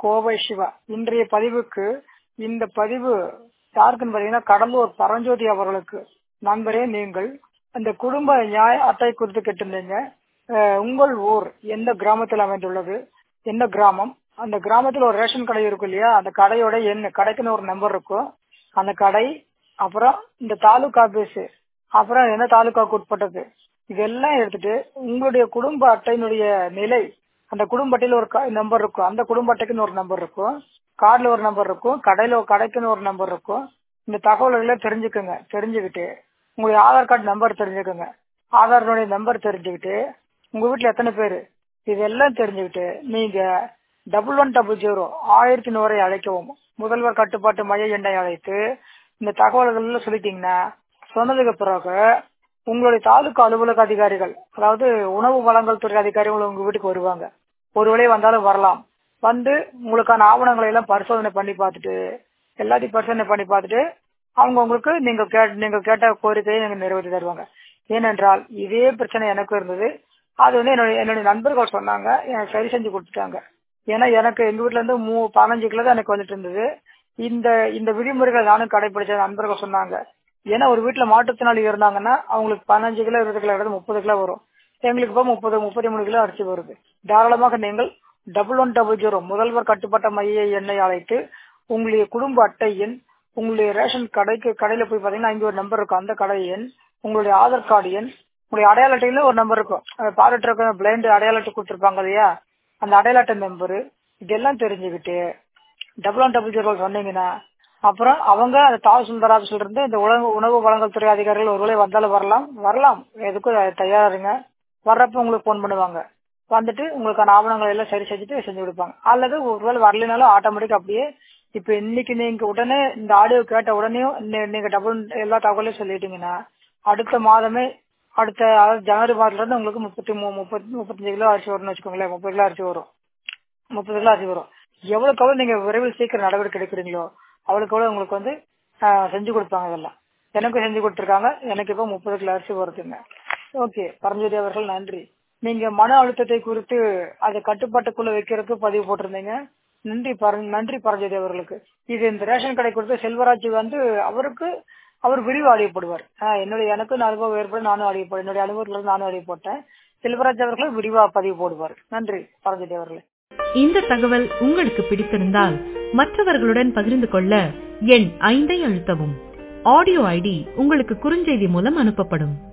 கோவை சிவா இன்றைய பதிவுக்கு இந்த பதிவு யாருக்குன்னு பாத்தீங்கன்னா கடலூர் பரஞ்சோதி அவர்களுக்கு நண்பரே நீங்கள் அந்த குடும்ப நியாய அட்டை குறித்து கேட்டிருந்தீங்க அஹ், உங்கள் ஊர் எந்த கிராமத்தில் அமைந்துள்ளது எந்த கிராமம் அந்த கிராமத்தில் ஒரு ரேஷன் கடை இருக்கும் இல்லையா அந்த கடையோட எண் கடைக்குன்னு ஒரு நம்பர் இருக்கும் அந்த கடை அப்புறம் இந்த தாலுகா ஆபீஸ் அப்புறம் என்ன தாலுகாவுக்கு உட்பட்டது இதெல்லாம் எடுத்துட்டு உங்களுடைய குடும்ப அட்டையினுடைய நிலை அந்த குடும்ப அட்டையில ஒரு நம்பர் இருக்கும் அந்த குடும்ப அட்டைக்குன்னு ஒரு நம்பர் இருக்கும் கார்டுல ஒரு நம்பர் இருக்கும் கடையில ஒரு கடைக்குன்னு ஒரு நம்பர் இருக்கும் இந்த தகவல்களை தெரிஞ்சுக்கோங்க தெரிஞ்சுக்கிட்டு உங்களுடைய ஆதார் கார்டு நம்பர் தெரிஞ்சுக்கோங்க ஆதாரினுடைய நம்பர் தெரிஞ்சுக்கிட்டு உங்க வீட்டுல எத்தனை பேரு இதெல்லாம் தெரிஞ்சுக்கிட்டு நீங்க டபுள் ஒன் டபுள் ஜீரோ ஆயிரத்தி நூறை அழைக்கவும் முதல்வர் கட்டுப்பாட்டு மைய எண்ணை அழைத்து இந்த தகவல்கள் சொல்லிட்டீங்கன்னா சொன்னதுக்கு பிறகு உங்களுடைய தாலுகா அலுவலக அதிகாரிகள் அதாவது உணவு வழங்கல் துறை அதிகாரிகள் உங்க வீட்டுக்கு வருவாங்க ஒருவேளை வந்தாலும் வரலாம் வந்து உங்களுக்கான ஆவணங்களை எல்லாம் பரிசோதனை பண்ணி பார்த்துட்டு எல்லாத்தையும் பரிசோதனை பண்ணி பார்த்துட்டு அவங்க உங்களுக்கு நீங்க கே- நீங்க கேட்ட கோரிக்கையை நீங்க நிறைவேற்றி தருவாங்க ஏனென்றால் இதே பிரச்சனை எனக்கும் இருந்தது அது வந்து என்னுடைய என்னுடைய நண்பர்கள் சொன்னாங்க எனக்கு சரி செஞ்சு கொடுத்துட்டாங்க ஏன்னா எனக்கு எங்க வீட்ல இருந்து மூ பதினஞ்சு கிலோ தான் எனக்கு வந்துட்டு இருந்தது இந்த இந்த விதிமுறைகள் நானும் கடைபிடிச்ச நண்பர்கள் சொன்னாங்க ஏன்னா ஒரு வீட்டுல மாற்றுத்திறனாளி இருந்தாங்கன்னா அவங்களுக்கு பதினஞ்சு கிலோ இருபது கிலோ எடுத்து முப்பது கிலோ வரும் எங்களுக்கு இப்போ முப்பது முப்பத்தி மூணு கிலோ அரிசி வருது தாராளமாக நீங்கள் டபுள் ஒன் டபுள் ஜீரோ முதல்வர் கட்டுப்பட்ட மைய எண்ணை அழைத்து உங்களுடைய குடும்ப அட்டை எண் உங்களுடைய ரேஷன் கடைக்கு கடையில போய் பாத்தீங்கன்னா அங்க ஒரு நம்பர் இருக்கும் அந்த கடை எண் உங்களுடைய ஆதார் கார்டு எண் உங்களுடைய அடையாள அட்டையில ஒரு நம்பர் இருக்கும் பார்வையற்ற பிளைண்ட் அடையாள அட்டை கொடுத்துருப்பாங்க இல்லையா அந்த அடையாள அட்டை நம்பர் இதெல்லாம் தெரிஞ்சுக்கிட்டு டபுள் ஒன் டபுள் ஜீரோ சொன்னீங்கன்னா அப்புறம் அவங்க அந்த தாசில்தார் ஆபீஸ்ல இருந்து இந்த உணவு உணவு வழங்கல் துறை அதிகாரிகள் ஒருவேளை வந்தாலும் வரலாம் வரலாம் எதுக்கும் தயாரா இருங்க வர்றப்ப உங்களுக்கு ஃபோன் பண்ணுவாங்க வந்துட்டு உங்களுக்கான ஆவணங்கள் எல்லாம் சரி செஞ்சுட்டு செஞ்சு கொடுப்பாங்க அல்லது ஒருவேளை வரலைனாலும் ஆட்டோமேட்டிக் அப்படியே இப்ப இன்னைக்கு நீங்க உடனே இந்த ஆடியோ கேட்ட உடனே நீ- நீங்க டபுள் எல்லா தகவலையும் சொல்லிட்டீங்கன்னா அடுத்த மாதமே அடுத்த அதாவது ஜனவரி மாதத்துல இருந்து உங்களுக்கு முப்பத்தி மூ- முப்பத்தி முப்பத்தஞ்சு கிலோ அரிசி வரும்னு வச்சுக்கோங்களேன் முப்பது கிலோ அரிசி வரும் முப்பது கிலோ அரிசி வரும் எவ்வளவுக்கு எவ்வளவு நீங்க விரைவில் சீக்கிரம் நடவடிக்கை எடுக்கிறீங்களோ அவ்வளவுக்கு எவ்வளவு உங்களுக்கு வந்து ஆஹ், செஞ்சு கொடுப்பாங்க இதெல்லாம் எனக்கும் செஞ்சு கொடுத்துருக்காங்க எனக்கு இப்போ முப்பது கிலோ அரிசி வருதுங்க ஓகே பரஞ்சோதி அவர்கள் நன்றி நீங்க மன அழுத்தத்தை குறித்து அதை கட்டுப்பாட்டுக்குள்ள வைக்கிறதுக்கு பதிவு போட்டிருந்தீங்க நன்றி பர- நன்றி பரஞ்சோதி அவர்களுக்கு இது இந்த ரேஷன் கடை கொடுத்து செல்வராஜ் வந்து அவருக்கு அவர் விரிவு அறியப்படுவார் ஆஹ், என்னுடைய எனக்கு அனுபவம் ஏற்படும் நானும் அறியப்படும் என்னுடைய அனுபவத்துல இருந்து நானும் அறியப்பட்டேன் செல்வராஜ் அவர்கள் விரிவா பதிவு போடுவார் நன்றி பரஞ்சோதி அவர்களே இந்த தகவல் உங்களுக்கு பிடித்திருந்தால் மற்றவர்களுடன் பகிர்ந்து கொள்ள எண் ஐந்தை அழுத்தவும் ஆடியோ ஐடி உங்களுக்கு குறுஞ்செய்தி மூலம் அனுப்பப்படும்